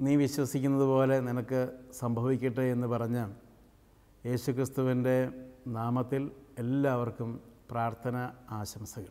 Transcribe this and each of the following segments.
നീ വിശ്വസിക്കുന്നത് പോലെ നിനക്ക് സംഭവിക്കട്ടെ എന്ന് പറഞ്ഞ യേശുക്രിസ്തുവിൻ്റെ നാമത്തിൽ എല്ലാവർക്കും പ്രാർത്ഥന ആശംസകൾ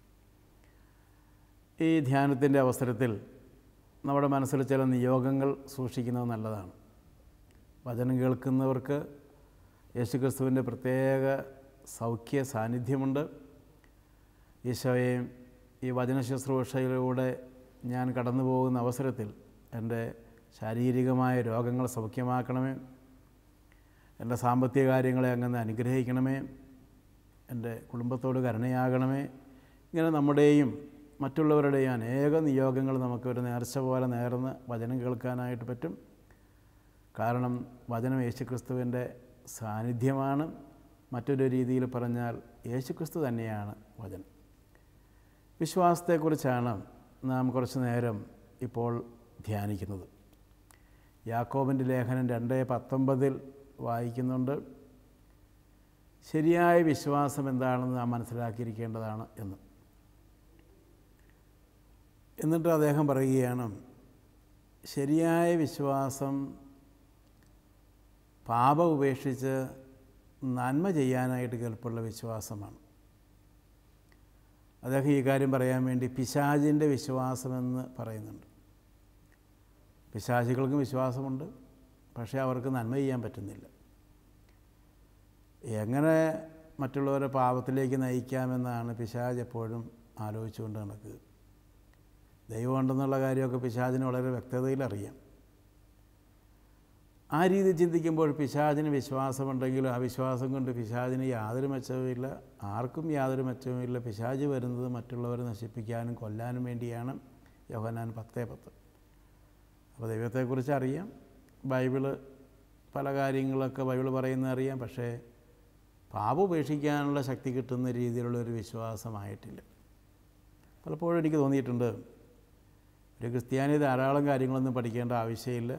ഈ ധ്യാനത്തിൻ്റെ അവസരത്തിൽ നമ്മുടെ മനസ്സിൽ ചില നിയോഗങ്ങൾ സൂക്ഷിക്കുന്നത് നല്ലതാണ് വചനം കേൾക്കുന്നവർക്ക് യേശുക്രിസ്തുവിൻ്റെ പ്രത്യേക സൗഖ്യ സാന്നിധ്യമുണ്ട് ഈശോയെ ഈ വചന ശുശ്രൂഷയിലൂടെ ഞാൻ കടന്നു പോകുന്ന അവസരത്തിൽ എൻ്റെ ശാരീരികമായ രോഗങ്ങൾ സൗഖ്യമാക്കണമേ എൻ്റെ സാമ്പത്തിക കാര്യങ്ങളെ അങ്ങനെ അനുഗ്രഹിക്കണമേ എൻ്റെ കുടുംബത്തോട് കരുണയാകണമേ ഇങ്ങനെ നമ്മുടെയും മറ്റുള്ളവരുടെയും അനേക നിയോഗങ്ങൾ നമുക്ക് ഒരു നേർച്ച പോലെ നേർന്ന് വചനം കേൾക്കാനായിട്ട് പറ്റും കാരണം വചനം യേശുക്രിസ്തുവിൻ്റെ സാന്നിധ്യമാണ് മറ്റൊരു രീതിയിൽ പറഞ്ഞാൽ യേശുക്രിസ്തു തന്നെയാണ് വചനം വിശ്വാസത്തെക്കുറിച്ചാണ് നാം കുറച്ച് നേരം ഇപ്പോൾ ധ്യാനിക്കുന്നത് യാക്കോബിൻ്റെ ലേഖനം രണ്ട് പത്തൊമ്പതിൽ വായിക്കുന്നുണ്ട് ശരിയായ വിശ്വാസം എന്താണെന്ന് നാം മനസ്സിലാക്കിയിരിക്കേണ്ടതാണ് എന്ന് എന്നിട്ട് അദ്ദേഹം പറയുകയാണ് ശരിയായ വിശ്വാസം പാപം ഉപേക്ഷിച്ച് നന്മ ചെയ്യാനായിട്ട് കെൽപ്പുള്ള വിശ്വാസമാണ് അദ്ദേഹം ഈ കാര്യം പറയാൻ വേണ്ടി പിശാചിൻ്റെ വിശ്വാസമെന്ന് പറയുന്നുണ്ട് പിശാചികൾക്കും വിശ്വാസമുണ്ട് പക്ഷേ അവർക്ക് നന്മ ചെയ്യാൻ പറ്റുന്നില്ല എങ്ങനെ മറ്റുള്ളവരെ പാപത്തിലേക്ക് നയിക്കാമെന്നാണ് പിശാജ് എപ്പോഴും ആലോചിച്ചുകൊണ്ട് നടക്കുക ദൈവമുണ്ടെന്നുള്ള കാര്യമൊക്കെ പിശാചിന് വളരെ വ്യക്തതയിൽ അറിയാം ആ രീതി ചിന്തിക്കുമ്പോൾ പിശാചിന് വിശ്വാസമുണ്ടെങ്കിലും ആ വിശ്വാസം കൊണ്ട് പിശാചിന് യാതൊരു മെച്ചവുമില്ല ആർക്കും യാതൊരു മെച്ചവുമില്ല പിശാജ് വരുന്നത് മറ്റുള്ളവരെ നശിപ്പിക്കാനും കൊല്ലാനും വേണ്ടിയാണ് യോഹനാൻ പത്തേ പത്ത് അപ്പോൾ ദൈവത്തെക്കുറിച്ച് അറിയാം ബൈബിള് പല കാര്യങ്ങളൊക്കെ ബൈബിൾ പറയുന്നത് അറിയാം പക്ഷേ പാപം ഉപേക്ഷിക്കാനുള്ള ശക്തി കിട്ടുന്ന രീതിയിലുള്ള ഒരു വിശ്വാസമായിട്ടില്ല പലപ്പോഴും എനിക്ക് തോന്നിയിട്ടുണ്ട് ഒരു ക്രിസ്ത്യാനി ധാരാളം കാര്യങ്ങളൊന്നും പഠിക്കേണ്ട ആവശ്യമില്ല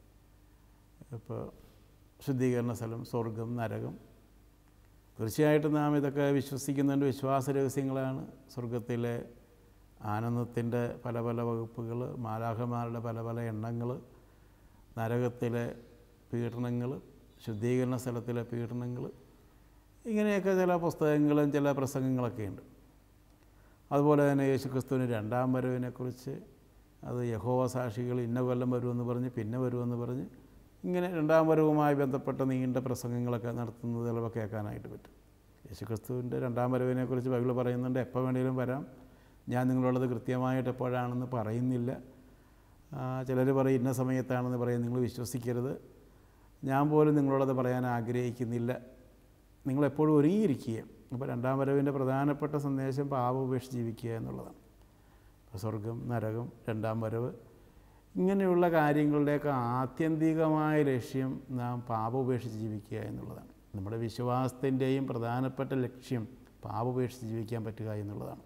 ഇപ്പോൾ ശുദ്ധീകരണ സ്ഥലം സ്വർഗം നരകം തീർച്ചയായിട്ടും നാം ഇതൊക്കെ വിശ്വസിക്കുന്നുണ്ട് വിശ്വാസ രഹസ്യങ്ങളാണ് സ്വർഗത്തിലെ ആനന്ദത്തിൻ്റെ പല പല വകുപ്പുകൾ മാലാഖമാരുടെ പല പല എണ്ണങ്ങൾ നരകത്തിലെ പീഡനങ്ങൾ ശുദ്ധീകരണ സ്ഥലത്തിലെ പീഡനങ്ങൾ ഇങ്ങനെയൊക്കെ ചില പുസ്തകങ്ങളും ചില പ്രസംഗങ്ങളൊക്കെ ഉണ്ട് അതുപോലെ തന്നെ യേശുക്രിസ്തുവിന് രണ്ടാം വരവിനെക്കുറിച്ച് അത് യഹോവ സാക്ഷികൾ ഇന്ന കൊല്ലം വരുമെന്ന് പറഞ്ഞ് പിന്നെ വരുമെന്ന് പറഞ്ഞ് ഇങ്ങനെ രണ്ടാം വരവുമായി ബന്ധപ്പെട്ട നീണ്ട പ്രസംഗങ്ങളൊക്കെ നടത്തുന്നത് ചിലപ്പോൾ കേൾക്കാനായിട്ട് പറ്റും യേശുക്രിസ്തുവിൻ്റെ രണ്ടാം വരവിനെക്കുറിച്ച് ബൈബിൾ പറയുന്നുണ്ട് എപ്പോൾ വേണമെങ്കിലും വരാം ഞാൻ നിങ്ങളോടത് കൃത്യമായിട്ട് എപ്പോഴാണെന്ന് പറയുന്നില്ല ചിലർ പറയും ഇന്ന സമയത്താണെന്ന് പറയും നിങ്ങൾ വിശ്വസിക്കരുത് ഞാൻ പോലും നിങ്ങളോടത് പറയാൻ ആഗ്രഹിക്കുന്നില്ല നിങ്ങളെപ്പോഴും ഒരുങ്ങിയിരിക്കുക അപ്പോൾ രണ്ടാം വരവിൻ്റെ പ്രധാനപ്പെട്ട സന്ദേശം പാപം ഉപേക്ഷിച്ച് ജീവിക്കുക എന്നുള്ളതാണ് അപ്പോൾ സ്വർഗം നരകം രണ്ടാം വരവ് ഇങ്ങനെയുള്ള കാര്യങ്ങളുടെയൊക്കെ ആത്യന്തികമായ ലക്ഷ്യം നാം പാപം ഉപേക്ഷിച്ച് ജീവിക്കുക എന്നുള്ളതാണ് നമ്മുടെ വിശ്വാസത്തിൻ്റെയും പ്രധാനപ്പെട്ട ലക്ഷ്യം പാപം ഉപേക്ഷിച്ച് ജീവിക്കാൻ പറ്റുക എന്നുള്ളതാണ്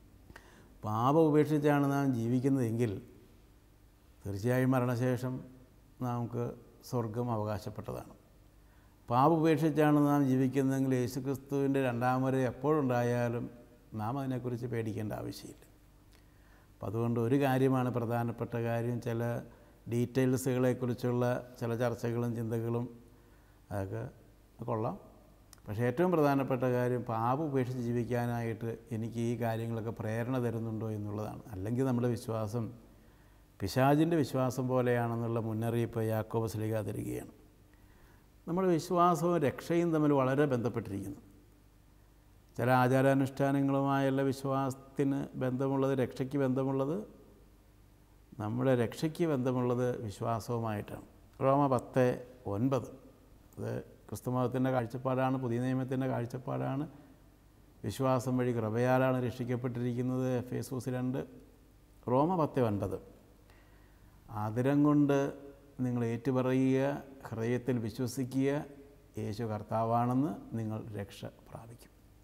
പാപം ഉപേക്ഷിച്ചാണ് നാം ജീവിക്കുന്നതെങ്കിൽ തീർച്ചയായും മരണശേഷം നമുക്ക് സ്വർഗം അവകാശപ്പെട്ടതാണ് പാപം ഉപേക്ഷിച്ചാണ് നാം ജീവിക്കുന്നതെങ്കിൽ യേശുക്രിസ്തുവിൻ്റെ രണ്ടാം വരെ എപ്പോഴുണ്ടായാലും നാം അതിനെക്കുറിച്ച് പേടിക്കേണ്ട ആവശ്യമില്ല അപ്പം അതുകൊണ്ട് ഒരു കാര്യമാണ് പ്രധാനപ്പെട്ട കാര്യം ചില ഡീറ്റെയിൽസുകളെക്കുറിച്ചുള്ള ചില ചർച്ചകളും ചിന്തകളും അതൊക്കെ കൊള്ളാം പക്ഷേ ഏറ്റവും പ്രധാനപ്പെട്ട കാര്യം പാപം ഉപേക്ഷിച്ച് ജീവിക്കാനായിട്ട് എനിക്ക് ഈ കാര്യങ്ങളൊക്കെ പ്രേരണ തരുന്നുണ്ടോ എന്നുള്ളതാണ് അല്ലെങ്കിൽ നമ്മുടെ വിശ്വാസം പിശാചിൻ്റെ വിശ്വാസം പോലെയാണെന്നുള്ള മുന്നറിയിപ്പ് യാക്കോബ് സ്ലിക തരികയാണ് നമ്മുടെ വിശ്വാസവും രക്ഷയും തമ്മിൽ വളരെ ബന്ധപ്പെട്ടിരിക്കുന്നു ചില ആചാരാനുഷ്ഠാനങ്ങളുമായുള്ള വിശ്വാസത്തിന് ബന്ധമുള്ളത് രക്ഷയ്ക്ക് ബന്ധമുള്ളത് നമ്മുടെ രക്ഷയ്ക്ക് ബന്ധമുള്ളത് വിശ്വാസവുമായിട്ടാണ് റോമ പത്ത് ഒൻപത് അത് ക്രിസ്തുമതത്തിൻ്റെ കാഴ്ചപ്പാടാണ് പുതിയ നിയമത്തിൻ്റെ കാഴ്ചപ്പാടാണ് വിശ്വാസം വഴി കൃപയാലാണ് രക്ഷിക്കപ്പെട്ടിരിക്കുന്നത് എഫ് എസൂസ് രണ്ട് റോമ പത്ത് ഒൻപത് ആദരം കൊണ്ട് നിങ്ങൾ ഏറ്റുപറയുക ഹൃദയത്തിൽ വിശ്വസിക്കുക യേശു കർത്താവാണെന്ന് നിങ്ങൾ രക്ഷ പ്രാപിക്കും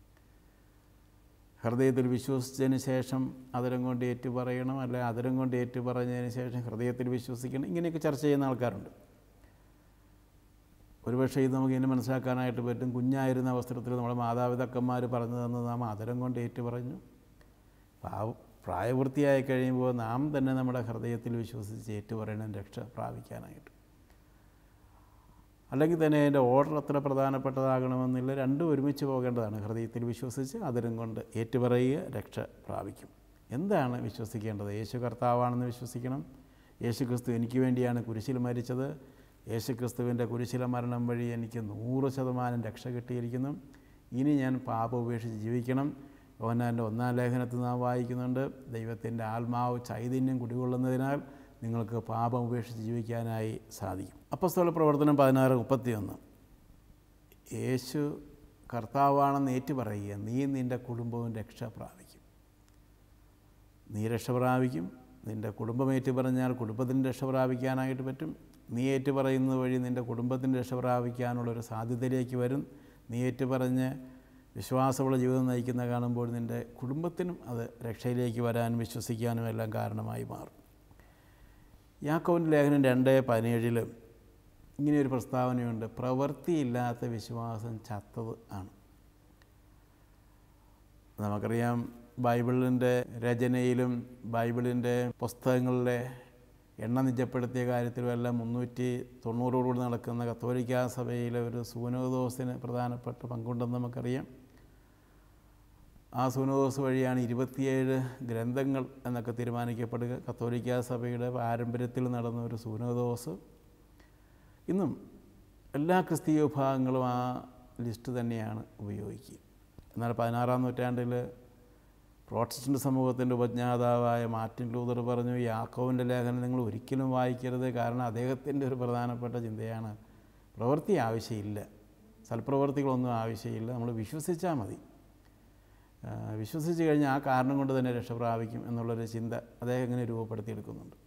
ഹൃദയത്തിൽ വിശ്വസിച്ചതിന് ശേഷം അതിരം കൊണ്ട് ഏറ്റു പറയണം അല്ലെ അതിരം കൊണ്ട് ഏറ്റു പറഞ്ഞതിന് ശേഷം ഹൃദയത്തിൽ വിശ്വസിക്കണം ഇങ്ങനെയൊക്കെ ചർച്ച ചെയ്യുന്ന ആൾക്കാരുണ്ട് ഒരുപക്ഷെ ഇത് നമുക്ക് ഇനി മനസ്സിലാക്കാനായിട്ട് പറ്റും കുഞ്ഞായിരുന്ന അവസരത്തിൽ നമ്മുടെ മാതാപിതാക്കന്മാർ പറഞ്ഞു തന്നത് നാം ആദരം കൊണ്ട് ഏറ്റു പറഞ്ഞു പാവ പ്രായപൂർത്തിയായി കഴിയുമ്പോൾ നാം തന്നെ നമ്മുടെ ഹൃദയത്തിൽ വിശ്വസിച്ച് ഏറ്റുപറയണം രക്ഷ പ്രാപിക്കാനായിട്ട് അല്ലെങ്കിൽ തന്നെ അതിൻ്റെ ഓർഡർ അത്ര പ്രധാനപ്പെട്ടതാകണമെന്നില്ല രണ്ടും ഒരുമിച്ച് പോകേണ്ടതാണ് ഹൃദയത്തിൽ വിശ്വസിച്ച് അതിരും കൊണ്ട് ഏറ്റുപറയുക രക്ഷ പ്രാപിക്കും എന്താണ് വിശ്വസിക്കേണ്ടത് യേശു കർത്താവാണെന്ന് വിശ്വസിക്കണം യേശു ക്രിസ്തു എനിക്ക് വേണ്ടിയാണ് കുരിശിൽ മരിച്ചത് യേശു ക്രിസ്തുവിൻ്റെ കുരിശിലെ മരണം വഴി എനിക്ക് നൂറ് ശതമാനം രക്ഷ കിട്ടിയിരിക്കുന്നു ഇനി ഞാൻ പാപം ഉപേക്ഷിച്ച് ജീവിക്കണം യോഹന്നാൻ്റെ ഒന്നാം ലേഖനത്തിൽ നാം വായിക്കുന്നുണ്ട് ദൈവത്തിൻ്റെ ആത്മാവ് ചൈതന്യം കുടികൊള്ളുന്നതിനാൽ നിങ്ങൾക്ക് പാപം ഉപേക്ഷിച്ച് ജീവിക്കാനായി സാധിക്കും അപ്പസ്തോല പ്രവർത്തനം പതിനാറ് മുപ്പത്തിയൊന്ന് യേശു കർത്താവാണെന്ന് ഏറ്റുപറയുക നീ നിൻ്റെ കുടുംബവും രക്ഷ പ്രാപിക്കും നീ രക്ഷ പ്രാപിക്കും നിൻ്റെ കുടുംബം ഏറ്റു പറഞ്ഞാൽ കുടുംബത്തിന് രക്ഷ പ്രാപിക്കാനായിട്ട് പറ്റും നീ ഏറ്റു പറയുന്നത് വഴി നിൻ്റെ കുടുംബത്തിന് രക്ഷ പ്രാപിക്കാനുള്ളൊരു സാധ്യതയിലേക്ക് വരും നീ ഏറ്റു പറഞ്ഞ് വിശ്വാസമുള്ള ജീവിതം നയിക്കുന്ന കാണുമ്പോൾ നിൻ്റെ കുടുംബത്തിനും അത് രക്ഷയിലേക്ക് വരാനും വിശ്വസിക്കാനും എല്ലാം കാരണമായി മാറും യാക്കോവിൻ്റെ ലേഖനം രണ്ട് പതിനേഴിൽ ഇങ്ങനെയൊരു പ്രസ്താവനയുണ്ട് പ്രവൃത്തിയില്ലാത്ത വിശ്വാസം ചത്തത് ആണ് നമുക്കറിയാം ബൈബിളിൻ്റെ രചനയിലും ബൈബിളിൻ്റെ പുസ്തകങ്ങളിലെ എണ്ണ നിജപ്പെടുത്തിയ കാര്യത്തിലുമെല്ലാം മുന്നൂറ്റി തൊണ്ണൂറോടുകൂടി നടക്കുന്ന കത്തോലിക്ക സഭയിലെ ഒരു സൂനോദോസിന് പ്രധാനപ്പെട്ട പങ്കുണ്ടെന്ന് നമുക്കറിയാം ആ സൂനോദോസ് വഴിയാണ് ഇരുപത്തിയേഴ് ഗ്രന്ഥങ്ങൾ എന്നൊക്കെ തീരുമാനിക്കപ്പെടുക കത്തോലിക്ക സഭയുടെ പാരമ്പര്യത്തിൽ നടന്ന ഒരു സൂനോദോസ് ഇന്നും എല്ലാ ക്രിസ്തീയ വിഭാഗങ്ങളും ആ ലിസ്റ്റ് തന്നെയാണ് ഉപയോഗിക്കുക എന്നാൽ പതിനാറാം നൂറ്റാണ്ടിൽ പ്രോട്ടസ്റ്റൻ്റ് സമൂഹത്തിൻ്റെ ഉപജ്ഞാതാവായ മാർട്ടിൻ ലൂതർ പറഞ്ഞു യാക്കോവിൻ്റെ ലേഖനം നിങ്ങൾ ഒരിക്കലും വായിക്കരുത് കാരണം അദ്ദേഹത്തിൻ്റെ ഒരു പ്രധാനപ്പെട്ട ചിന്തയാണ് പ്രവൃത്തി ആവശ്യമില്ല സൽപ്രവൃത്തികളൊന്നും ആവശ്യമില്ല നമ്മൾ വിശ്വസിച്ചാൽ മതി ആ, വിശ്വസിച്ച് കഴിഞ്ഞാൽ ആ കാരണം കൊണ്ട് തന്നെ രക്ഷ പ്രാപിക്കും എന്നുള്ളൊരു ചിന്ത അദ്ദേഹം ഇങ്ങനെ രൂപപ്പെടുത്തിയെടുക്കുന്നുണ്ട്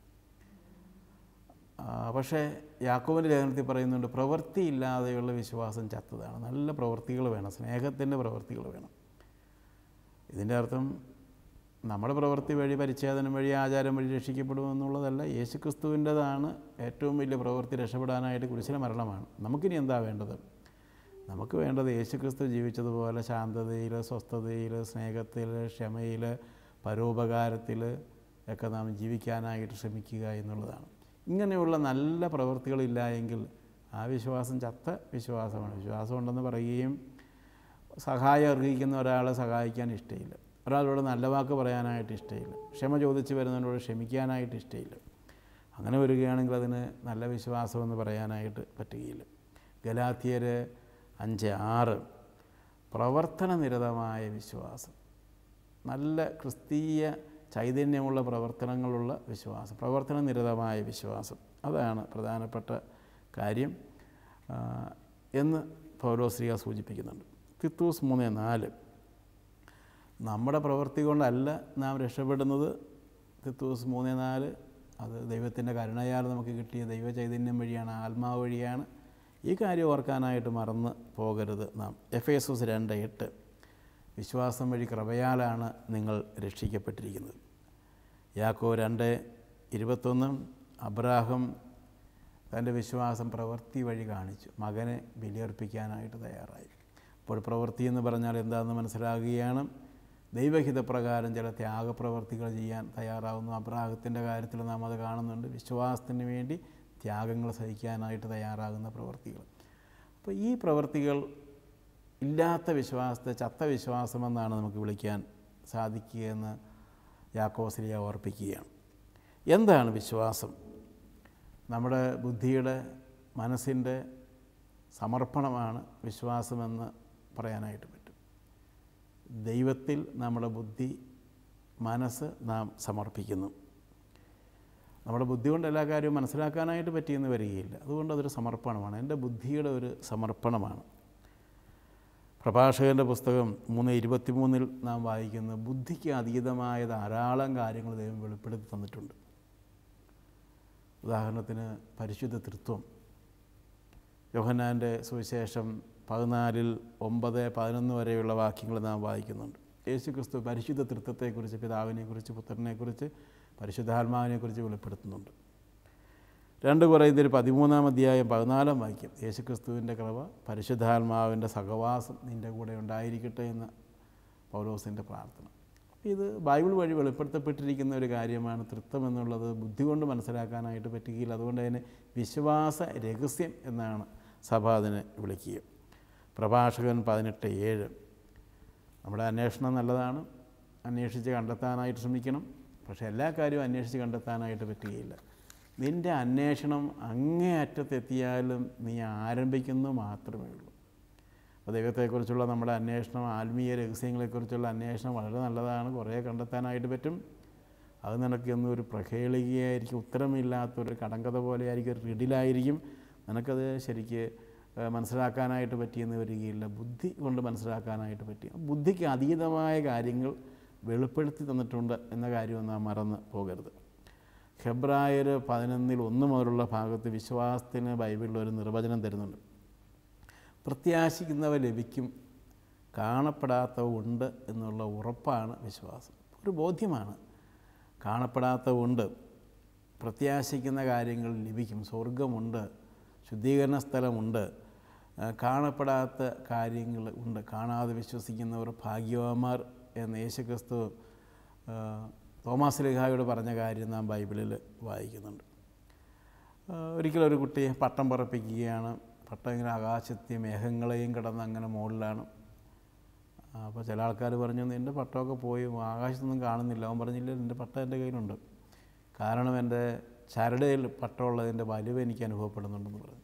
ആ, പക്ഷേ യാക്കോവിൻ്റെ ലേഖനത്തിൽ പറയുന്നുണ്ട് പ്രവൃത്തി ഇല്ലാതെയുള്ള വിശ്വാസം ചത്തതാണ് നല്ല പ്രവൃത്തികൾ വേണം സ്നേഹത്തിൻ്റെ പ്രവൃത്തികൾ വേണം ഇതിൻ്റെ അർത്ഥം നമ്മുടെ പ്രവൃത്തി വഴി പരിച്ഛേദനം വഴി ആചാരം വഴി രക്ഷിക്കപ്പെടുമെന്നുള്ളതല്ല യേശു ക്രിസ്തുവിൻ്റെതാണ് ഏറ്റവും വലിയ പ്രവൃത്തി രക്ഷപ്പെടാനായിട്ട് കുരിശിലെ മരണമാണ് നമുക്കിനി എന്താ വേണ്ടത് നമുക്ക് വേണ്ടത് യേശു ക്രിസ്തു ജീവിച്ചതുപോലെ ശാന്തതയിൽ സ്വസ്ഥതയിൽ സ്നേഹത്തിൽ ക്ഷമയിൽ പരോപകാരത്തിൽ ഒക്കെ നാം ജീവിക്കാനായിട്ട് ശ്രമിക്കുക എന്നുള്ളതാണ് ഇങ്ങനെയുള്ള നല്ല പ്രവൃത്തികളില്ല എങ്കിൽ ആ വിശ്വാസം ചത്ത വിശ്വാസമാണ് വിശ്വാസം ഉണ്ടെന്ന് പറയുകയും സഹായം അർഹിക്കുന്ന ഒരാളെ സഹായിക്കാൻ ഇഷ്ടമില്ല ഒരാളോട് നല്ല വാക്ക് പറയാനായിട്ട് ഇഷ്ടമില്ല ക്ഷമ ചോദിച്ച് വരുന്നതിനോട് ക്ഷമിക്കാനായിട്ട് ഇഷ്ടമില്ല അങ്ങനെ വരികയാണെങ്കിൽ അതിന് നല്ല വിശ്വാസമെന്ന് പറയാനായിട്ട് പറ്റുകയില്ല ഗലാത്തിയർ അഞ്ച് ആറ് പ്രവർത്തന നിരതമായ വിശ്വാസം നല്ല ക്രിസ്തീയ ചൈതന്യമുള്ള പ്രവർത്തനങ്ങളുള്ള വിശ്വാസം പ്രവർത്തന നിരതമായ വിശ്വാസം അതാണ് പ്രധാനപ്പെട്ട കാര്യം ആ, എന്ന് പൗലോശ്രീക സൂചിപ്പിക്കുന്നുണ്ട് തിത്തൂസ് മൂന്ന് നാല് നമ്മുടെ പ്രവൃത്തി കൊണ്ടല്ല നാം രക്ഷപ്പെടുന്നത് തിത്തൂസ് മൂന്ന് നാല് അത് ദൈവത്തിൻ്റെ കരുണയാൽ നമുക്ക് കിട്ടിയ ദൈവ ചൈതന്യം വഴിയാണ് ആത്മാവ് വഴിയാണ് ഈ കാര്യം ഓർക്കാനായിട്ട് മറന്ന് പോകരുത് നാം എഫ് എസ് എസ് രണ്ട് എട്ട് വിശ്വാസം വഴി കൃപയാലാണ് നിങ്ങൾ രക്ഷിക്കപ്പെട്ടിരിക്കുന്നത് യാക്കോ രണ്ട് ഇരുപത്തൊന്ന് അബ്രാഹം തൻ്റെ വിശ്വാസം പ്രവൃത്തി വഴി കാണിച്ചു മകനെ ബലിയർപ്പിക്കാനായിട്ട് തയ്യാറായി അപ്പോൾ പ്രവൃത്തി എന്ന് പറഞ്ഞാൽ എന്താണെന്ന് മനസ്സിലാകുകയാണ് ദൈവഹിതപ്രകാരം ചില ത്യാഗപ്രവർത്തികൾ ചെയ്യാൻ തയ്യാറാവുന്നു അബ്രാഹത്തിൻ്റെ കാര്യത്തിൽ നാം അത് കാണുന്നുണ്ട് വിശ്വാസത്തിന് വേണ്ടി ത്യാഗങ്ങൾ സഹിക്കാനായിട്ട് തയ്യാറാകുന്ന പ്രവൃത്തികൾ അപ്പോൾ ഈ പ്രവൃത്തികൾ ഇല്ലാത്ത വിശ്വാസത്തെ ചത്ത വിശ്വാസമെന്നാണ് നമുക്ക് വിളിക്കാൻ സാധിക്കുകയെന്ന് യാക്കോസിലിയ ഓർപ്പിക്കുകയാണ് എന്താണ് വിശ്വാസം നമ്മുടെ ബുദ്ധിയുടെ മനസ്സിൻ്റെ സമർപ്പണമാണ് വിശ്വാസമെന്ന് പറയാനായിട്ട് പറ്റും ദൈവത്തിൽ നമ്മുടെ ബുദ്ധി മനസ്സ് നാം സമർപ്പിക്കുന്നു നമ്മുടെ ബുദ്ധി കൊണ്ട് എല്ലാ കാര്യവും മനസ്സിലാക്കാനായിട്ട് പറ്റിയെന്ന് വരികയില്ല അതുകൊണ്ട് അതൊരു സമർപ്പണമാണ് എൻ്റെ ബുദ്ധിയുടെ ഒരു സമർപ്പണമാണ് പ്രഭാഷകൻ്റെ പുസ്തകം മൂന്ന് ഇരുപത്തിമൂന്നിൽ നാം വായിക്കുന്ന ബുദ്ധിക്ക് അതീതമായ ധാരാളം കാര്യങ്ങൾ ദൈവം വെളിപ്പെടുത്തി തന്നിട്ടുണ്ട് ഉദാഹരണത്തിന് പരിശുദ്ധ തൃത്വം യോഹന്നാൻ്റെ സുവിശേഷം പതിനാലിൽ ഒമ്പത് പതിനൊന്ന് വരെയുള്ള വാക്യങ്ങൾ നാം വായിക്കുന്നുണ്ട് യേശു ക്രിസ്തു പരിശുദ്ധ തൃത്വത്തെക്കുറിച്ച് പിതാവിനെക്കുറിച്ച് പുത്രനെക്കുറിച്ച് പരിശുദ്ധാത്മാവിനെക്കുറിച്ച് വെളിപ്പെടുത്തുന്നുണ്ട് രണ്ട് കുറയുന്നതിൽ പതിമൂന്നാം അധ്യായം പതിനാലാം വാക്യം യേശു ക്രിസ്തുവിൻ്റെ കൃപ പരിശുദ്ധാത്മാവിൻ്റെ സഹവാസം നിൻ്റെ കൂടെ ഉണ്ടായിരിക്കട്ടെ എന്ന് പൗലോസിൻ്റെ പ്രാർത്ഥന ഇത് ബൈബിൾ വഴി വെളിപ്പെടുത്തപ്പെട്ടിരിക്കുന്ന ഒരു കാര്യമാണ് തൃത്വം എന്നുള്ളത് ബുദ്ധി കൊണ്ട് മനസ്സിലാക്കാനായിട്ട് പറ്റുകയില്ല അതുകൊണ്ട് തന്നെ വിശ്വാസ രഹസ്യം എന്നാണ് സഭ അതിനെ വിളിക്കുക പ്രഭാഷകൻ പതിനെട്ട് ഏഴ് നമ്മുടെ അന്വേഷണം നല്ലതാണ് അന്വേഷിച്ച് കണ്ടെത്താനായിട്ട് ശ്രമിക്കണം പക്ഷേ എല്ലാ കാര്യവും അന്വേഷിച്ച് കണ്ടെത്താനായിട്ട് പറ്റുകയില്ല നിൻ്റെ അന്വേഷണം അങ്ങേയറ്റത്തെത്തിയാലും നീ ആരംഭിക്കുന്നു മാത്രമേ ഉള്ളൂ അപ്പോൾ ദൈവത്തെക്കുറിച്ചുള്ള നമ്മുടെ അന്വേഷണം ആത്മീയ രഹസ്യങ്ങളെക്കുറിച്ചുള്ള അന്വേഷണം വളരെ നല്ലതാണ് കുറേ കണ്ടെത്താനായിട്ട് പറ്റും അത് നിനക്കൊന്നും ഒരു പ്രഹേളികയായിരിക്കും ഉത്തരമില്ലാത്തൊരു കടങ്കഥ പോലെ ആയിരിക്കും ഒരു റിഡിലായിരിക്കും നിനക്കത് ശരിക്ക് ഏഹ്, മനസ്സിലാക്കാനായിട്ട് പറ്റിയെന്ന് വരികയില്ല ബുദ്ധി കൊണ്ട് മനസ്സിലാക്കാനായിട്ട് പറ്റി ബുദ്ധിക്ക് അതീതമായ കാര്യങ്ങൾ വെളിപ്പെടുത്തി തന്നിട്ടുണ്ട് എന്ന കാര്യം നാം മറന്ന് പോകരുത് ഹെബ്രായർ പതിനൊന്നിൽ ഒന്ന് മുതലുള്ള ഭാഗത്ത് വിശ്വാസത്തിന് ബൈബിളിൽ ഒരു നിർവചനം തരുന്നുണ്ട് പ്രത്യാശിക്കുന്നവ ലഭിക്കും കാണപ്പെടാത്തവ ഉണ്ട് എന്നുള്ള ഉറപ്പാണ് വിശ്വാസം ഒരു ബോധ്യമാണ് കാണപ്പെടാത്തവ ഉണ്ട് പ്രത്യാശിക്കുന്ന കാര്യങ്ങൾ ലഭിക്കും സ്വർഗമുണ്ട് ശുദ്ധീകരണ സ്ഥലമുണ്ട് ആ, കാണപ്പെടാത്ത കാര്യങ്ങൾ ഉണ്ട് കാണാതെ വിശ്വസിക്കുന്നവർ ഭാഗ്യവാന്മാർ എന്ന് യേശുക്രിസ്തു ആ, തോമാസ് ലിഹായോട് പറഞ്ഞ കാര്യം നാം ബൈബിളിൽ വായിക്കുന്നുണ്ട് ആ, ഒരിക്കലൊരു കുട്ടി പട്ടം പറപ്പിക്കുകയാണ് പട്ടം ഇങ്ങനെ ആകാശത്തെ മേഘങ്ങളെയും കിടന്ന് അങ്ങനെ മുകളിലാണ് അപ്പോൾ ചില ആൾക്കാർ പറഞ്ഞു എൻ്റെ പട്ടമൊക്കെ പോയി ആകാശത്തൊന്നും കാണുന്നില്ല അവൻ പറഞ്ഞില്ല എൻ്റെ പട്ടം എൻ്റെ കയ്യിലുണ്ട് കാരണം എൻ്റെ ചരടയിൽ പട്ടമുള്ളതിൻ്റെ വലിവ് എനിക്ക് അനുഭവപ്പെടുന്നുണ്ടെന്ന് പറഞ്ഞു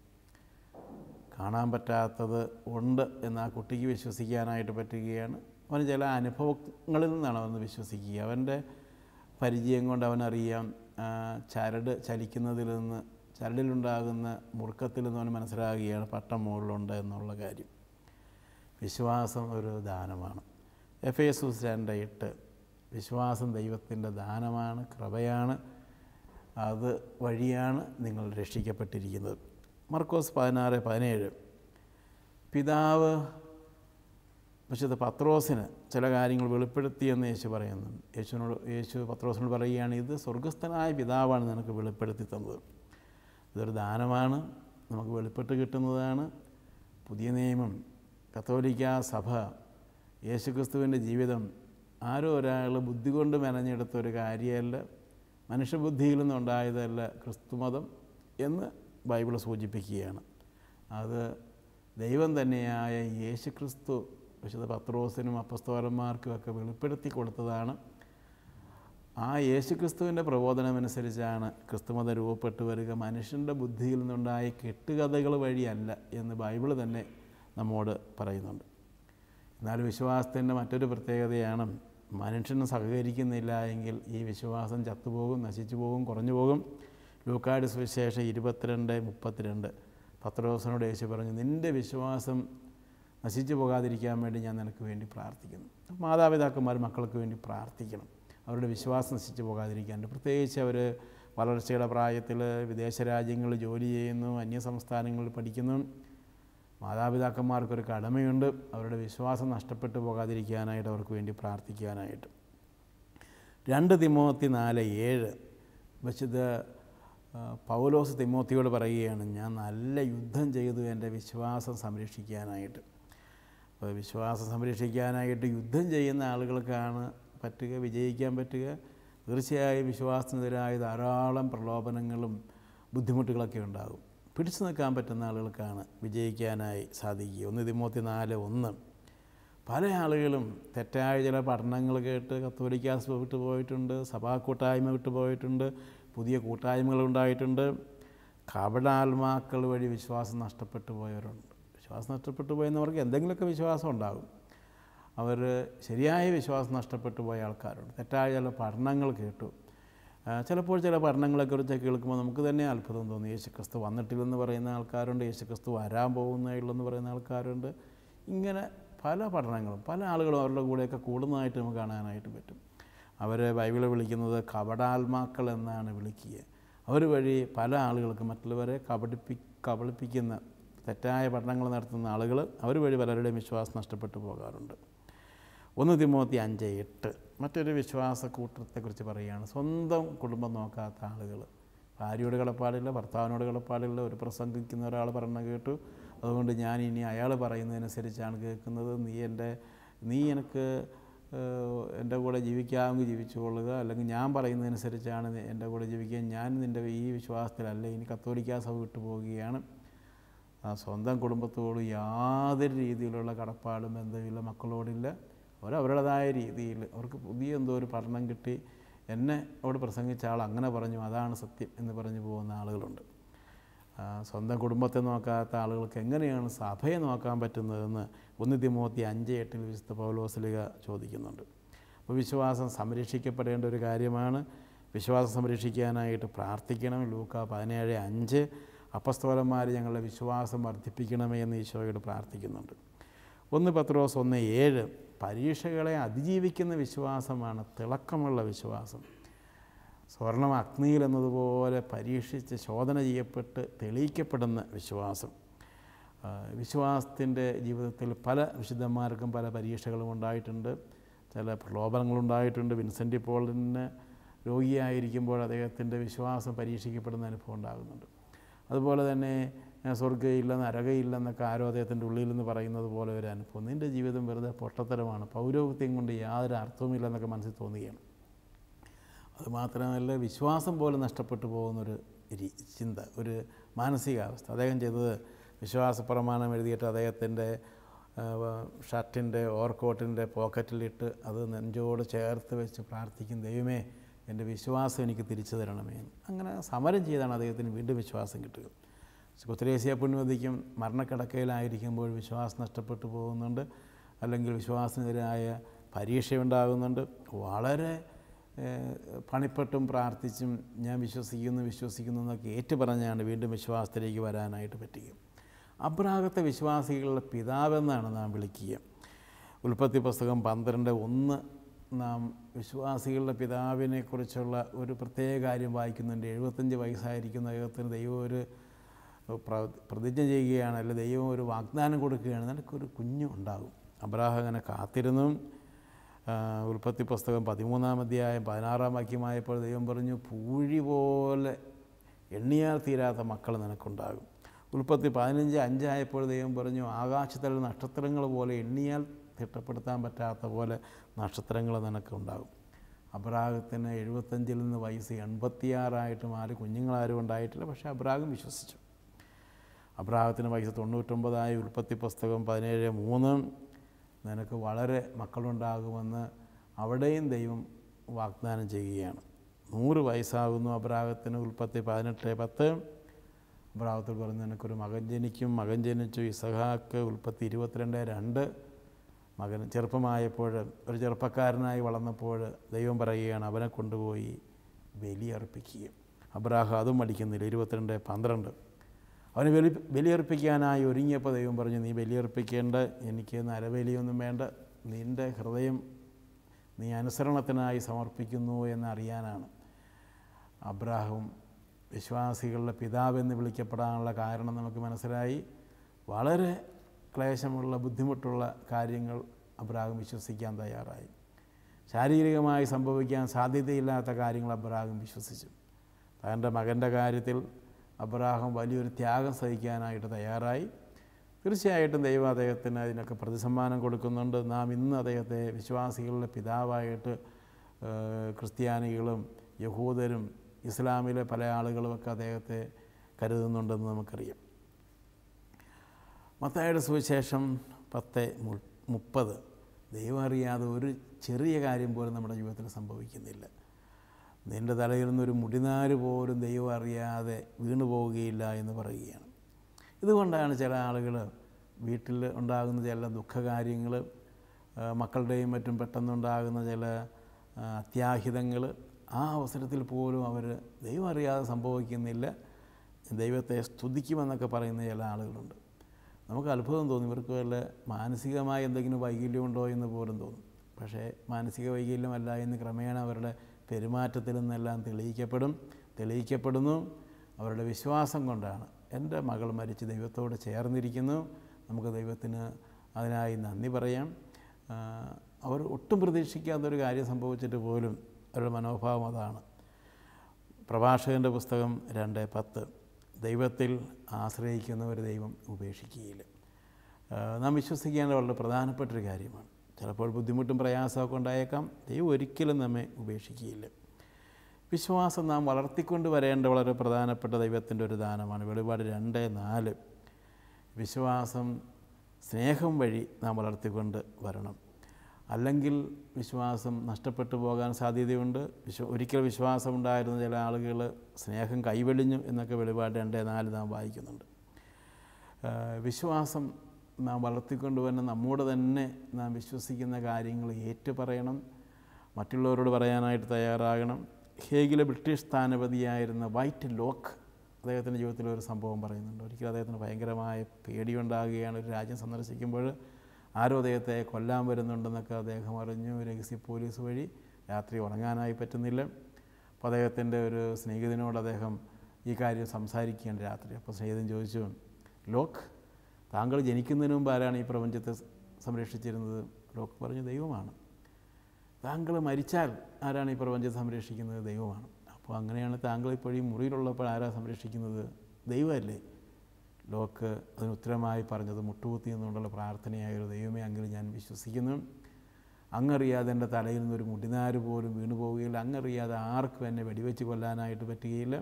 കാണാൻ പറ്റാത്തത് ഉണ്ട് എന്ന് ആ കുട്ടിക്ക് വിശ്വസിക്കാനായിട്ട് പറ്റുകയാണ് അവന് ചില അനുഭവങ്ങളിൽ നിന്നാണ് അവൻ വിശ്വസിക്കുക അവൻ്റെ പരിചയം കൊണ്ട് അവനറിയാം ആ, ചരട് ചലിക്കുന്നതിൽ നിന്ന് ചരടിലുണ്ടാകുന്ന മുറുക്കത്തിൽ നിന്ന് അവന് മനസ്സിലാകുകയാണ് പട്ടം മുകളിലുണ്ട് എന്നുള്ള കാര്യം വിശ്വാസം ഒരു ദാനമാണ് എഫ് എസൂസ് രണ്ട് എട്ട് വിശ്വാസം ദൈവത്തിൻ്റെ ദാനമാണ് കൃപയാണ് അത് വഴിയാണ് നിങ്ങൾ രക്ഷിക്കപ്പെട്ടിരിക്കുന്നത് മർക്കോസ് പതിനാറ് പതിനേഴ് പിതാവ് വിശുദ്ധ പത്രോസിന് ചില കാര്യങ്ങൾ വെളിപ്പെടുത്തിയെന്ന് യേശു പറയുന്നുണ്ട് യേശുവിനോട് യേശു പത്രോസിനോട് പറയുകയാണ് ഇത് സ്വർഗസ്ഥനായ പിതാവാണ് നിനക്ക് വെളിപ്പെടുത്തി തന്നത് ഇതൊരു ദാനമാണ് നമുക്ക് വെളിപ്പെട്ട് കിട്ടുന്നതാണ് പുതിയ നിയമം കത്തോലിക്ക സഭ യേശുക്രിസ്തുവിൻ്റെ ജീവിതം ആരോ ഒരാൾ ബുദ്ധി കൊണ്ട് മെനഞ്ഞെടുത്ത ഒരു കാര്യമല്ല മനുഷ്യബുദ്ധിയിൽ നിന്നുണ്ടായതല്ല ക്രിസ്തുമതം എന്ന് ബൈബിൾ സൂചിപ്പിക്കുകയാണ് അത് ദൈവം തന്നെയായ യേശുക്രിസ്തു വിശുദ്ധ പത്രോസിനും അപ്പസ്തോലന്മാർക്കും ഒക്കെ വെളിപ്പെടുത്തി കൊടുത്തതാണ് ആ യേശുക്രിസ്തുവിൻ്റെ പ്രബോധനമനുസരിച്ചാണ് ക്രിസ്തുമതം രൂപപ്പെട്ടു വരിക മനുഷ്യൻ്റെ ബുദ്ധിയിൽ നിന്നുണ്ടായ കെട്ടുകഥകൾ വഴിയല്ല എന്ന് ബൈബിൾ തന്നെ നമ്മോട് പറയുന്നുണ്ട് എന്നാൽ വിശ്വാസത്തിൻ്റെ മറ്റൊരു പ്രത്യേകതയാണ് മനുഷ്യന് സഹകരിക്കുന്നില്ല എങ്കിൽ ഈ വിശ്വാസം ചത്തുപോകും നശിച്ചു പോകും കുറഞ്ഞു പോകും ലൂക്കാട് സുവിശേഷം ഇരുപത്തിരണ്ട് മുപ്പത്തിരണ്ട് പത്രോസിനോട് യേശു പറഞ്ഞു നിൻ്റെ വിശ്വാസം നശിച്ചു പോകാതിരിക്കാൻ വേണ്ടി ഞാൻ നിനക്ക് വേണ്ടി പ്രാർത്ഥിക്കുന്നു മാതാപിതാക്കന്മാർ മക്കൾക്ക് വേണ്ടി പ്രാർത്ഥിക്കണം അവരുടെ വിശ്വാസം നശിച്ചു പോകാതിരിക്കാൻ പ്രത്യേകിച്ച് അവർ വളർച്ചയുടെ പ്രായത്തിൽ വിദേശ രാജ്യങ്ങളിൽ ജോലി ചെയ്യുന്നു അന്യ സംസ്ഥാനങ്ങളിൽ പഠിക്കുന്നു മാതാപിതാക്കന്മാർക്കൊരു കടമയുണ്ട് അവരുടെ വിശ്വാസം നഷ്ടപ്പെട്ടു പോകാതിരിക്കാനായിട്ട് അവർക്ക് വേണ്ടി പ്രാർത്ഥിക്കാനായിട്ട് രണ്ട് തിമോത്തി നാല് ഏഴ് വിശുദ്ധ ആ, പൗലോസ് തിമോത്തിയോട് പറയുകയാണ് ഞാൻ നല്ല യുദ്ധം ചെയ്തു എൻ്റെ വിശ്വാസം സംരക്ഷിക്കാനായിട്ട് അപ്പോൾ വിശ്വാസം സംരക്ഷിക്കാനായിട്ട് യുദ്ധം ചെയ്യുന്ന ആളുകൾക്കാണ് പറ്റുക വിജയിക്കാൻ പറ്റുക തീർച്ചയായും വിശ്വാസത്തിനെതിരായ ധാരാളം പ്രലോഭനങ്ങളും ബുദ്ധിമുട്ടുകളൊക്കെ ഉണ്ടാകും പിടിച്ചു നിൽക്കാൻ പറ്റുന്ന ആളുകൾക്കാണ് വിജയിക്കാനായി സാധിക്കുക ഒന്ന് തിമോത്തി നാല് ഒന്ന് പല ആളുകളും തെറ്റായ ചില പഠനങ്ങൾ കേട്ട് കത്തോലിക്ക സഭ വിട്ടു പോയിട്ടുണ്ട് സഭാ കൂട്ടായ്മ വിട്ടു പോയിട്ടുണ്ട് പുതിയ കൂട്ടായ്മകൾ ഉണ്ടായിട്ടുണ്ട് കപടാത്മാക്കൾ വഴി വിശ്വാസം നഷ്ടപ്പെട്ടു പോയവരുണ്ട് വിശ്വാസം നഷ്ടപ്പെട്ടു പോയെന്നവർക്ക് എന്തെങ്കിലുമൊക്കെ വിശ്വാസം ഉണ്ടാകും അവർ ശരിയായ വിശ്വാസം നഷ്ടപ്പെട്ടു പോയ ആൾക്കാരുണ്ട് തെറ്റായ ചില പഠനങ്ങൾ കേട്ടു ആ, ചിലപ്പോൾ ചില പഠനങ്ങളെക്കുറിച്ച് കേൾക്കുമ്പോൾ നമുക്ക് തന്നെ അത്ഭുതം തോന്നി യേശുക്രിസ്തു വന്നിട്ടില്ലെന്ന് പറയുന്ന ആൾക്കാരുണ്ട് യേശുക്രിസ്തു വരാൻ പോകുന്നതായിട്ടുള്ളെന്ന് പറയുന്ന ആൾക്കാരുണ്ട് ഇങ്ങനെ പല പഠനങ്ങളും പല ആളുകളും അവരുടെ കൂടെയൊക്കെ കൂടുന്നതായിട്ട് നമുക്ക് കാണാനായിട്ട് പറ്റും അവരെ ബൈബിളിൽ വിളിക്കുന്നത് കപടാത്മാക്കൾ എന്നാണ് വിളിക്കുക അവർ വഴി പല ആളുകൾക്ക് മറ്റുള്ളവരെ കബടിപ്പി കബളിപ്പിക്കുന്ന തെറ്റായ പഠനങ്ങൾ നടത്തുന്ന ആളുകൾ അവർ വഴി പലരുടെയും വിശ്വാസം നഷ്ടപ്പെട്ടു പോകാറുണ്ട് ഒന്ന് തിമോത്തി അഞ്ച് എട്ട് മറ്റൊരു വിശ്വാസ കൂട്ടത്തെക്കുറിച്ച് പറയുകയാണ് സ്വന്തം കുടുംബം നോക്കാത്ത ആളുകൾ ഭാര്യയോട് കിടപ്പാടില്ല ഭർത്താവിനോട് കിടപ്പാടില്ല ഒരു പ്രസംഗിക്കുന്ന ഒരാൾ പറഞ്ഞ കേട്ടു അതുകൊണ്ട് ഞാൻ ഇനി അയാൾ പറയുന്നതനുസരിച്ചാണ് കേൾക്കുന്നത് നീ എൻ്റെ നീ എനിക്ക് ഏഹ്, എൻ്റെ കൂടെ ജീവിക്കാമെങ്കിൽ ജീവിച്ചുകൊള്ളുക അല്ലെങ്കിൽ ഞാൻ പറയുന്നതനുസരിച്ചാണ് നീ എൻ്റെ കൂടെ ജീവിക്കുക ഞാൻ നിൻ്റെ ഈ വിശ്വാസത്തിലല്ല ഇനി കത്തോലിക്കാ സഭ വിട്ടു പോവുകയാണ് ആ സ്വന്തം കുടുംബത്തോട് യാതൊരു രീതിയിലുള്ള കടപ്പാടും ബന്ധമില്ല മക്കളോടില്ല അവരവരുടേതായ രീതിയിൽ അവർക്ക് പുതിയ എന്തോ ഒരു പഠനം കിട്ടി എന്നെ അവിടെ പ്രസംഗിച്ച ആൾ അങ്ങനെ പറഞ്ഞു അതാണ് സത്യം എന്ന് പറഞ്ഞു പോകുന്ന ആളുകളുണ്ട് ആ, സ്വന്തം കുടുംബത്തെ നോക്കാത്ത ആളുകൾക്ക് എങ്ങനെയാണ് സഭയെ നോക്കാൻ പറ്റുന്നതെന്ന് ഒന്ന് തിമോത്തി അഞ്ച് എട്ടിൽ വിശുദ്ധ പൗലോസ്ലിക ചോദിക്കുന്നുണ്ട് അപ്പോൾ വിശ്വാസം സംരക്ഷിക്കപ്പെടേണ്ട ഒരു കാര്യമാണ് വിശ്വാസം സംരക്ഷിക്കാനായിട്ട് പ്രാർത്ഥിക്കണം ലൂക്ക പതിനേഴ് അഞ്ച് അപ്പസ്തോലന്മാർ ഞങ്ങളുടെ വിശ്വാസം വർദ്ധിപ്പിക്കണമേ എന്ന് ഈശോയോട് പ്രാർത്ഥിക്കുന്നുണ്ട് ഒന്ന് പത്രോസ് ഒന്ന് ഏഴ് പരീക്ഷകളെ അതിജീവിക്കുന്ന വിശ്വാസമാണ് തിളക്കമുള്ള വിശ്വാസം സ്വർണം അഗ്നിയിൽ എന്നതുപോലെ പരീക്ഷിച്ച് ശോധന ചെയ്യപ്പെട്ട് തെളിയിക്കപ്പെടുന്ന വിശ്വാസം ആ, വിശ്വാസത്തിൻ്റെ ജീവിതത്തിൽ പല വിശുദ്ധന്മാർക്കും പല പരീക്ഷകളും ഉണ്ടായിട്ടുണ്ട് ചില പ്രലോഭനങ്ങളുണ്ടായിട്ടുണ്ട് വിൻസെൻ്റ് പോളിന് രോഗിയായിരിക്കുമ്പോൾ അദ്ദേഹത്തിൻ്റെ വിശ്വാസം പരീക്ഷിക്കപ്പെടുന്ന അനുഭവം ഉണ്ടാകുന്നുണ്ട് അതുപോലെ തന്നെ ആ, സ്വർഗ്ഗമില്ല നരകയില്ലെന്നൊക്കെ ആരോ അദ്ദേഹത്തിൻ്റെ ഉള്ളിൽ നിന്ന് പറയുന്നത് പോലെ ഒരു അനുഭവം നിൻ്റെ ജീവിതം വെറുതെ പൊട്ടത്തരമാണ് പൗരോഹിത്യം കൊണ്ട് യാതൊരു അർത്ഥവുമില്ലെന്നൊക്കെ മനസ്സിൽ തോന്നുകയാണ് അതുമാത്രമല്ല വിശ്വാസം പോലും നഷ്ടപ്പെട്ടു പോകുന്നൊരു രീ- ചിന്ത ഒരു മാനസികാവസ്ഥ അദ്ദേഹം ചെയ്തത് വിശ്വാസ പ്രമാണം എഴുതിയിട്ട് അദ്ദേഹത്തിൻ്റെ ഷർട്ടിൻ്റെ ഓർക്കോട്ടിൻ്റെ പോക്കറ്റിലിട്ട് അത് നെഞ്ചോട് ചേർത്ത് വെച്ച് പ്രാർത്ഥിക്കും ദൈവമേ എൻ്റെ വിശ്വാസം എനിക്ക് തിരിച്ചു തരണമേ എന്ന്. അങ്ങനെ സമരം ചെയ്താണ് അദ്ദേഹത്തിന് വീണ്ടും വിശ്വാസം കിട്ടുക കുത്തരേസ്യ പുണ്യവതിക്കും മരണക്കിടക്കയിലായിരിക്കുമ്പോൾ വിശ്വാസം നഷ്ടപ്പെട്ടു പോകുന്നുണ്ട് അല്ലെങ്കിൽ വിശ്വാസത്തിനെതിരായ പരീക്ഷയുണ്ടാകുന്നുണ്ട് വളരെ ഏഹ്, പണിപ്പെട്ടും പ്രാർത്ഥിച്ചും ഞാൻ വിശ്വസിക്കുന്നു വിശ്വസിക്കുന്നു എന്നൊക്കെ ഏറ്റു പറഞ്ഞാണ് വീണ്ടും വിശ്വാസത്തിലേക്ക് വരാനായിട്ട് പറ്റുക അബ്രാഹത്തെ വിശ്വാസികളുടെ പിതാവെന്നാണ് നാം വിളിക്കുക ഉൽപ്പത്തി പുസ്തകം പന്ത്രണ്ട് ഒന്ന് നാം വിശ്വാസികളുടെ പിതാവിനെക്കുറിച്ചുള്ള ഒരു പ്രത്യേക കാര്യം വായിക്കുന്നുണ്ട് എഴുപത്തഞ്ച് വയസ്സായിരിക്കുന്ന ദൈവത്തിന് ദൈവം ഒരു പ്ര- പ്രതിജ്ഞ ചെയ്യുകയാണ് അല്ലെങ്കിൽ ദൈവം ഒരു വാഗ്ദാനം കൊടുക്കുകയാണ് നിനക്കൊരു കുഞ്ഞു ഉണ്ടാകും അബ്രാഹം അങ്ങനെ കാത്തിരുന്നു ആ, ഉൽപ്പത്തി പുസ്തകം പതിമൂന്നാം അധ്യായം പതിനാറാം വാക്യമായപ്പോൾ ദൈവം പറഞ്ഞു പൂഴി പോലെ എണ്ണിയാൽ തീരാത്ത മക്കൾ നിനക്കുണ്ടാകും ഉൽപ്പത്തി പതിനഞ്ച് അഞ്ചായപ്പോൾ ദൈവം പറഞ്ഞു ആകാശത്തിലെ നക്ഷത്രങ്ങൾ പോലെ എണ്ണിയാൽ തിട്ടപ്പെടുത്താൻ പറ്റാത്ത പോലെ നക്ഷത്രങ്ങൾ നിനക്കുണ്ടാകും അബ്രാഹത്തിന് എഴുപത്തഞ്ചിൽ നിന്ന് വയസ്സ് എൺപത്തിയാറായിട്ട് മാറി കുഞ്ഞുങ്ങളാരും ഉണ്ടായിട്ടില്ല പക്ഷേ അബ്രാഹം വിശ്വസിച്ചു അബ്രാഹത്തിന് വയസ്സ് തൊണ്ണൂറ്റൊമ്പതായി ഉൽപ്പത്തി പുസ്തകം പതിനേഴ് മൂന്ന് നിനക്ക് വളരെ മക്കളുണ്ടാകുമെന്ന് അവിടെയും ദൈവം വാഗ്ദാനം ചെയ്യുകയാണ് നൂറ് വയസ്സാകുന്നു അബ്രാഹത്തിന് ഉൽപ്പത്തി പതിനെട്ട് പത്ത് അബ്രാഹത്തിൽ പറഞ്ഞു നിനക്കൊരു മകൻ ജനിക്കും മകൻ ജനിച്ചു ഇസഹാക്ക് ഉൽപ്പത്തി ഇരുപത്തിരണ്ട് രണ്ട് മകൻ ചെറുപ്പമായപ്പോൾ ഒരു ചെറുപ്പക്കാരനായി വളർന്നപ്പോൾ ദൈവം പറയുകയാണ് അവനെ കൊണ്ടുപോയി ബലിയർപ്പിക്കുക അബ്രാഹം അതും മടിക്കുന്നില്ല ഇരുപത്തിരണ്ട് പന്ത്രണ്ട് അവന് ബലി ബലിയർപ്പിക്കാനായി ഒരുങ്ങിയപ്പോൾ ദൈവം പറഞ്ഞു നീ ബലിയർപ്പിക്കേണ്ട എനിക്ക് നരബലിയൊന്നും വേണ്ട നിൻ്റെ ഹൃദയം നീ അനുസരണത്തിനായി സമർപ്പിക്കുന്നു എന്നറിയാനാണ് അബ്രാഹം വിശ്വാസികളുടെ പിതാവെന്ന് വിളിക്കപ്പെടാനുള്ള കാരണം നമുക്ക് മനസ്സിലായി വളരെ ക്ലേശമുള്ള ബുദ്ധിമുട്ടുള്ള കാര്യങ്ങൾ അബ്രാഹം വിശ്വസിക്കാൻ തയ്യാറായി ശാരീരികമായി സംഭവിക്കാൻ സാധ്യതയില്ലാത്ത കാര്യങ്ങൾ അബ്രാഹം വിശ്വസിച്ചു തൻ്റെ മകൻ്റെ കാര്യത്തിൽ അബ്രാഹം വലിയൊരു ത്യാഗം സഹിക്കാനായിട്ട് തയ്യാറായി തീർച്ചയായിട്ടും ദൈവം അദ്ദേഹത്തിന് അതിനൊക്കെ പ്രതിസമ്മാനം കൊടുക്കുന്നുണ്ട് നാം ഇന്ന് അദ്ദേഹത്തെ വിശ്വാസികളുടെ പിതാവായിട്ട് ഏഹ്, ക്രിസ്ത്യാനികളും യഹൂദരും ഇസ്ലാമിലെ പല ആളുകളുമൊക്കെ അദ്ദേഹത്തെ കരുതുന്നുണ്ടെന്ന് നമുക്കറിയാം മത്തായുടെ സുവിശേഷം പത്ത് മു- മുപ്പത് ദൈവം അറിയാതെ ഒരു ചെറിയ കാര്യം പോലും നമ്മുടെ ജീവിതത്തിൽ സംഭവിക്കുന്നില്ല നിൻ്റെ തലയിൽ നിന്നൊരു മുടിനാര് പോലും ദൈവം അറിയാതെ വീണു പോവുകയില്ല എന്ന് പറയുകയാണ് ഇതുകൊണ്ടാണ് ചില ആളുകൾ വീട്ടിൽ ഉണ്ടാകുന്ന ചില ദുഃഖകാര്യങ്ങൾ ആ, മക്കളുടെയും മറ്റും പെട്ടെന്നുണ്ടാകുന്ന ചില ആ, അത്യാഹിതങ്ങൾ ആ അവസരത്തിൽ പോലും അവർ ദൈവം അറിയാതെ സംഭവിക്കുന്നില്ല ദൈവത്തെ സ്തുതിക്കുമെന്നൊക്കെ പറയുന്ന ചില ആളുകളുണ്ട് നമുക്ക് അത്ഭുതം തോന്നും ഇവർക്ക് വല്ല മാനസികമായ എന്തെങ്കിലും വൈകല്യമുണ്ടോ എന്ന് പോലും തോന്നും പക്ഷേ മാനസിക വൈകല്യമല്ല എന്ന് ക്രമേണ അവരുടെ പെരുമാറ്റത്തിൽ നിന്നെല്ലാം തെളിയിക്കപ്പെടും തെളിയിക്കപ്പെടുന്നു അവരുടെ വിശ്വാസം കൊണ്ടാണ് എൻ്റെ മകൾ മരിച്ച് ദൈവത്തോട് ചേർന്നിരിക്കുന്നു നമുക്ക് ദൈവത്തിന് അതിനായി നന്ദി പറയാം ആ, അവർ ഒട്ടും പ്രതീക്ഷിക്കാത്തൊരു കാര്യം സംഭവിച്ചിട്ട് പോലും അവരുടെ മനോഭാവം അതാണ് പ്രഭാഷകൻ്റെ പുസ്തകം രണ്ട് പത്ത് ദൈവത്തിൽ ആശ്രയിക്കുന്ന ഒരു ദൈവം ഉപേക്ഷിക്കുകയില്ല ആ, നാം വിശ്വസിക്കേണ്ട വളരെ പ്രധാനപ്പെട്ടൊരു കാര്യമാണ് ചിലപ്പോൾ ബുദ്ധിമുട്ടും പ്രയാസമൊക്കെ ഉണ്ടായേക്കാം ദൈവം ഒരിക്കലും നമ്മെ ഉപേക്ഷിക്കുകയില്ല വിശ്വാസം നാം വളർത്തിക്കൊണ്ട് വരേണ്ട വളരെ പ്രധാനപ്പെട്ട ദൈവത്തിൻ്റെ ഒരു ദാനമാണ് വെളിപാട് രണ്ട് നാല് വിശ്വാസം സ്നേഹം വഴി നാം വളർത്തിക്കൊണ്ട് വരണം അല്ലെങ്കിൽ വിശ്വാസം നഷ്ടപ്പെട്ടു പോകാൻ സാധ്യതയുണ്ട് വിശ്വ ഒരിക്കൽ വിശ്വാസമുണ്ടായിരുന്ന ചില ആളുകൾ സ്നേഹം കൈവെളിഞ്ഞു എന്നൊക്കെ വെളിപാട് രണ്ട് നാല് നാം വായിക്കുന്നുണ്ട് ആ, വിശ്വാസം നാം വളർത്തിക്കൊണ്ടുവരുന്ന നമ്മോട് തന്നെ നാം വിശ്വസിക്കുന്ന കാര്യങ്ങൾ ഏറ്റുപറയണം മറ്റുള്ളവരോട് പറയാനായിട്ട് തയ്യാറാകണം ഹേഗിലെ ബ്രിട്ടീഷ് സ്ഥാനപതിയായിരുന്ന വൈറ്റ് ലോക്ക് അദ്ദേഹത്തിൻ്റെ ജീവിതത്തിൽ ഒരു സംഭവം പറയുന്നുണ്ട് ഒരിക്കലും അദ്ദേഹത്തിന് ഭയങ്കരമായ പേടിയുണ്ടാകുകയാണ് ഒരു രാജ്യം സന്ദർശിക്കുമ്പോൾ ആരോ അദ്ദേഹത്തെ കൊല്ലാൻ വരുന്നുണ്ടെന്നൊക്കെ അദ്ദേഹം അറിഞ്ഞു രഹസ്യ പോലീസ് വഴി രാത്രി ഉറങ്ങാനായി പറ്റുന്നില്ല അപ്പോൾ അദ്ദേഹത്തിൻ്റെ ഒരു സ്നേഹിതനോട് അദ്ദേഹം ഈ കാര്യം സംസാരിക്കുകയാണ് രാത്രി അപ്പോൾ സ്നേഹിതൻ ചോദിച്ചു ലോക്ക് താങ്കൾ ജനിക്കുന്നതിന് മുമ്പ് ആരാണ് ഈ പ്രപഞ്ചത്തെ സംരക്ഷിച്ചിരുന്നത് ലോക്ക് പറഞ്ഞു ദൈവമാണ് താങ്കൾ മരിച്ചാൽ ആരാണ് ഈ പ്രപഞ്ചത്തെ സംരക്ഷിക്കുന്നത് ദൈവമാണ് അപ്പോൾ അങ്ങനെയാണ് താങ്കൾ ഇപ്പോൾ ഈ മുറിയിലുള്ളപ്പോൾ ആരാ സംരക്ഷിക്കുന്നത് ദൈവമല്ലേ ലോക്ക് അതിന് ഉത്തരമായി പറഞ്ഞത് മുട്ടുകുത്തി എന്നുകൊണ്ടുള്ള പ്രാർത്ഥനയായ ഒരു ദൈവമേ അങ്ങിൽ ഞാൻ വിശ്വസിക്കുന്നു അങ്ങറിയാതെ എൻ്റെ തലയിൽ നിന്നൊരു മുടിനാര് പോലും വീണു പോവുകയില്ല അങ്ങറിയാതെ ആർക്കും എന്നെ വെടിവെച്ച് കൊല്ലാനായിട്ട് പറ്റുകയില്ല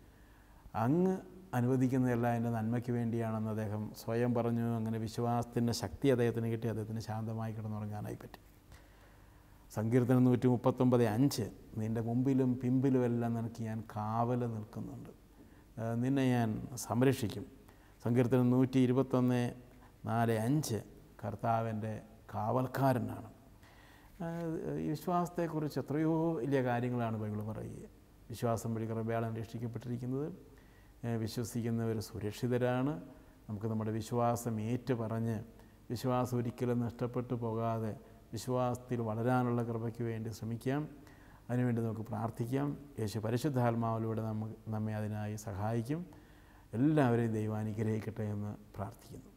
അങ്ങ് അനുവദിക്കുന്നതെല്ലാം എൻ്റെ നന്മയ്ക്ക് വേണ്ടിയാണെന്ന് അദ്ദേഹം സ്വയം പറഞ്ഞു അങ്ങനെ വിശ്വാസത്തിൻ്റെ ശക്തി അദ്ദേഹത്തിന് കിട്ടി അദ്ദേഹത്തിന് ശാന്തമായി കിടന്നുറങ്ങാനായി പറ്റി സങ്കീർത്തനം നൂറ്റി മുപ്പത്തൊമ്പത് അഞ്ച് നിൻ്റെ മുമ്പിലും പിമ്പിലുമെല്ലാം നിനക്ക് ഞാൻ കാവൽ നിൽക്കുന്നുണ്ട് ആ, നിന്നെ ഞാൻ സംരക്ഷിക്കും സങ്കീർത്തനം നൂറ്റി ഇരുപത്തൊന്ന് നാല് അഞ്ച് കർത്താവിൻ്റെ കാവൽക്കാരനാണ് ആ, ഈ വിശ്വാസത്തെക്കുറിച്ച് എത്രയോ വലിയ കാര്യങ്ങളാണ് ബൈബിൾ പറയുക വിശ്വാസം വഴി കൃപയാളം രക്ഷിക്കപ്പെട്ടിരിക്കുന്നത് ഏ, വിശ്വസിക്കുന്നവർ സുരക്ഷിതരാണ് നമുക്ക് നമ്മുടെ വിശ്വാസം ഏറ്റു പറഞ്ഞ് വിശ്വാസം ഒരിക്കലും നഷ്ടപ്പെട്ടു പോകാതെ വിശ്വാസത്തിൽ വളരാനുള്ള കൃപയ്ക്ക് വേണ്ടി ശ്രമിക്കാം അതിനുവേണ്ടി നമുക്ക് പ്രാർത്ഥിക്കാം യേശു പരിശുദ്ധാത്മാവിലൂടെ നമ്മ നമ്മെ അതിനായി സഹായിക്കും എല്ലാവരെയും ദൈവം അനുഗ്രഹിക്കട്ടെ എന്ന് പ്രാർത്ഥിക്കുന്നു